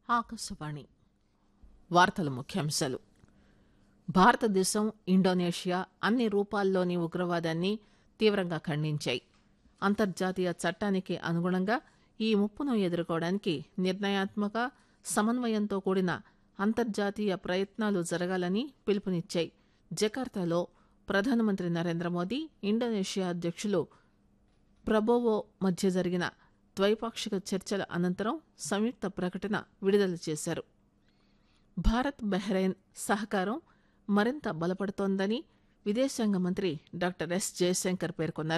ఆకాశవాణి వార్తల ముఖ్యాంశాలు భారతదేశం ఇండోనేషియా అన్ని రూపాల్లోని ఉగ్రవాదాన్ని తీవ్రంగా ఖండించాయి అంతర్జాతీయ చట్టానికి అనుగుణంగా ఈ ముప్పును ఎదుర్కోవడానికి నిర్ణయాత్మక సమన్వయంతో కూడిన అంతర్జాతీయ ప్రయత్నాలు జరగాలని పిలుపునిచ్చాయి జకార్తాలో ప్రధానమంత్రి నరేంద్ర మోదీ ఇండోనేషియా అధ్యక్షులు ప్రబోవో మధ్య జరిగిన ద్వైపాక్షిక చర్చల అనంతరం సంయుక్త ప్రకటన విడుదల చేశారు భారత్ బహ్రెయిన్ సహకారం మరింత బలపడుతోందని విదేశాంగ మంత్రి డాక్టర్ ఎస్ జయశంకర్ పేర్కొన్నారు